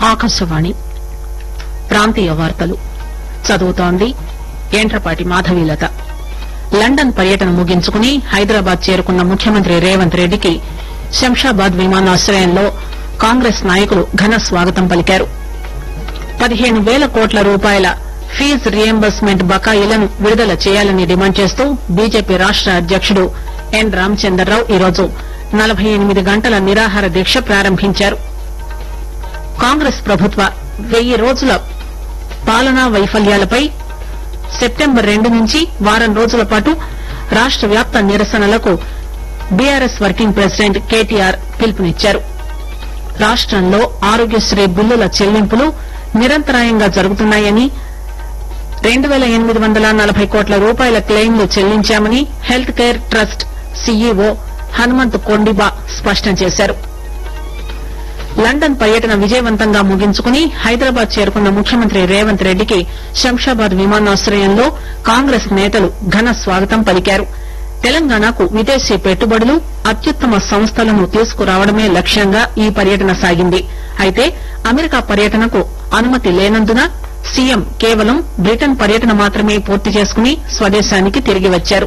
ఆకాశవాణి ప్రాంతీయ వార్తలు చదువుతోంది ఏంట్రపాటి మాధవీలత లండన్ పర్యటన ముగించుకుని హైదరాబాద్ చేరుకున్న ముఖ్యమంత్రి రేవంత్ రెడ్డికి శంషాబాద్ విమానాశ్రయంలో కాంగ్రెస్ నాయకులు ఘన స్వాగతం పలికారు పదిహేను పేల కోట్ల రూపాయల ఫీజు రియంబర్స్మెంట్ బకాయిలను విడుదల చేయాలని డిమాండ్ చేస్తూ బీజేపీ రాష్ట అధ్యకుడు ఎన్ రామచందర్రావు ఈరోజు నలబై ఎనిమిది గంటల నిరాహార దీక్ష ప్రారంభించారు కాంగ్రెస్ ప్రభుత్వ వెయ్యి రోజుల పాలనా వైఫల్యాలపై సెప్టెంబర్ రెండు నుంచి వారం రోజుల పాటు రాష్ట వ్యాప్త నిరసనలకు బీఆర్ఎస్ వర్కింగ్ ప్రెసిడెంట్ కేటీఆర్ పిలుపునిచ్చారు రాష్టంలో ఆరోగ్యశ్రీ బిల్లుల చెల్లింపులు నిరంతరాయంగా జరుగుతున్నాయని రెండు పేల ఎనిమిది వందల నలభై కోట్ల రూపాయల క్లెయిమ్లు చెల్లించామని health care trust CEO Hanumanth Kondiba స్పష్టం చేశారు లండన్ పర్యటన విజయవంతంగా ముగించుకుని హైదరాబాద్ చేరుకున్న ముఖ్యమంత్రి రేవంత్ రెడ్డికి శంషాబాద్ విమానాశ్రయంలో కాంగ్రెస్ నేతలు ఘన స్వాగతం పలికారు తెలంగాణకు విదేశీ పెట్టుబడులు అత్యుత్తమ సంస్థలను తీసుకురావడమే లక్ష్యంగా ఈ పర్యటన సాగింది అయితే అమెరికా పర్యటనకు అనుమతి లేనందున సీఎం కేవలం బ్రిటన్ పర్యటన మాత్రమే పూర్తి చేసుకుని స్వదేశానికి తిరిగి వచ్చారు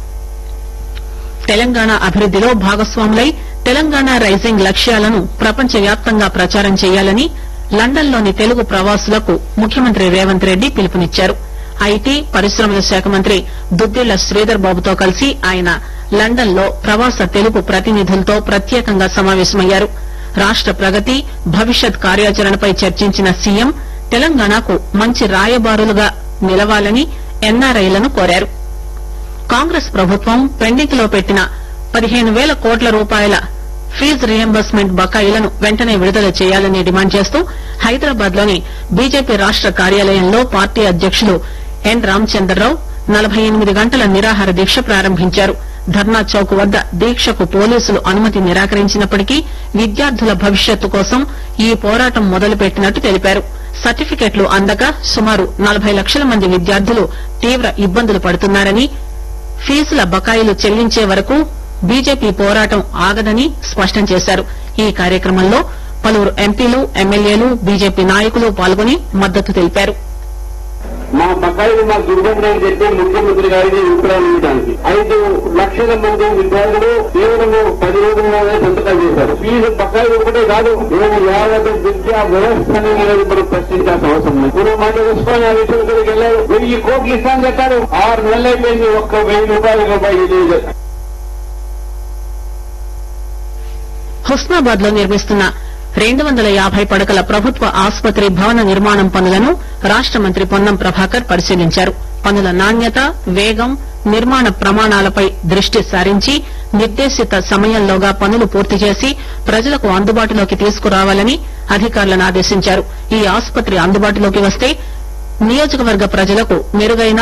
తెలంగాణ అభివృద్దిలో భాగస్వాములై తెలంగాణ రైజింగ్ లక్ష్యాలను ప్రపంచవ్యాప్తంగా ప్రచారం చేయాలని లండన్లోని తెలుగు ప్రవాసులకు ముఖ్యమంత్రి రేవంత్ రెడ్డి పిలుపునిచ్చారు ఐటీ పరిశ్రమల శాఖ మంత్రి దుద్దిళ్ల శ్రీధర్ బాబుతో కలిసి ఆయన లండన్ లో ప్రవాస తెలుగు ప్రతినిధులతో ప్రత్యేకంగా సమావేశమయ్యారు రాష్ట ప్రగతి భవిష్యత్ కార్యాచరణపై చర్చించిన సీఎం తెలంగాణకు మంచి రాయబారులుగా నిలవాలని ఎన్ఆర్ఐలను కోరారు కాంగ్రెస్ ప్రభుత్వం పెండింగ్ లో పెట్టిన పదిహేను పేల కోట్ల రూపాయల ఫీజు రియంబర్స్మెంట్ బకాయిలను వెంటనే విడుదల చేయాలని డిమాండ్ చేస్తూ హైదరాబాద్ లోని బీజేపీ రాష్ట కార్యాలయంలో పార్టీ అధ్యకులు ఎన్ రామచందర్రావు నలబై ఎనిమిది గంటల నిరాహార దీక్ష ప్రారంభించారు ధర్నా చౌక్ వద్ద దీక్షకు పోలీసులు అనుమతి నిరాకరించినప్పటికీ విద్యార్థుల భవిష్యత్తు కోసం ఈ పోరాటం మొదలుపెట్టినట్టు తెలిపారు సర్టిఫికెట్లు అందక సుమారు నలబై లక్షల మంది విద్యార్థులు తీవ్ర ఇబ్బందులు పడుతున్నారని ఫీజుల బకాయిలు చెల్లించే వరకు బీజేపీ పోరాటం ఆగదని స్పష్టం చేశారు ఈ కార్యక్రమంలో పలువురు ఎంపీలు ఎమ్మెల్యేలు బీజేపీ నాయకులు పాల్గొని మద్దతు తెలిపారు మా బకాయిలు మా దుర్భద్రని చెప్పి ముఖ్యమంత్రి గారిని విప్లవించడానికి ఐదు లక్షల మంది విద్యార్థులు కేవలము పది రోజుల్లోనే సంతకాలు చేశారు ఫీజు బకాయిలు ఒకటే కాదు మేము యావత్ విద్యా వ్యవస్థని అనేది మనం ప్రశ్నించాల్సిన అవసరం ఉంది ఇప్పుడు మాట ఉస్మాన్ ఆ విషయం దగ్గరికి వెళ్ళారు వెయ్యి కోట్లు ఇస్తాను చెప్పారు ఆరు నెలలు అయిపోయింది ఒక్క వెయ్యి రూపాయలు రూపాయలు లేదు హుస్నాబాద్ లో నిర్మిస్తున్న రెండు వందల యాభై పడకల ప్రభుత్వ ఆసుపత్రి భవన నిర్మాణం పనులను రాష్ట మంత్రి పొన్నం ప్రభాకర్ పరిశీలించారు పనుల నాణ్యత వేగం నిర్మాణ ప్రమాణాలపై దృష్టి సారించి నిర్దేశిత సమయంలోగా పనులు పూర్తి చేసి ప్రజలకు అందుబాటులోకి తీసుకురావాలని అధికారులను ఆదేశించారు ఈ ఆసుపత్రి అందుబాటులోకి వస్తే నియోజకవర్గ ప్రజలకు మెరుగైన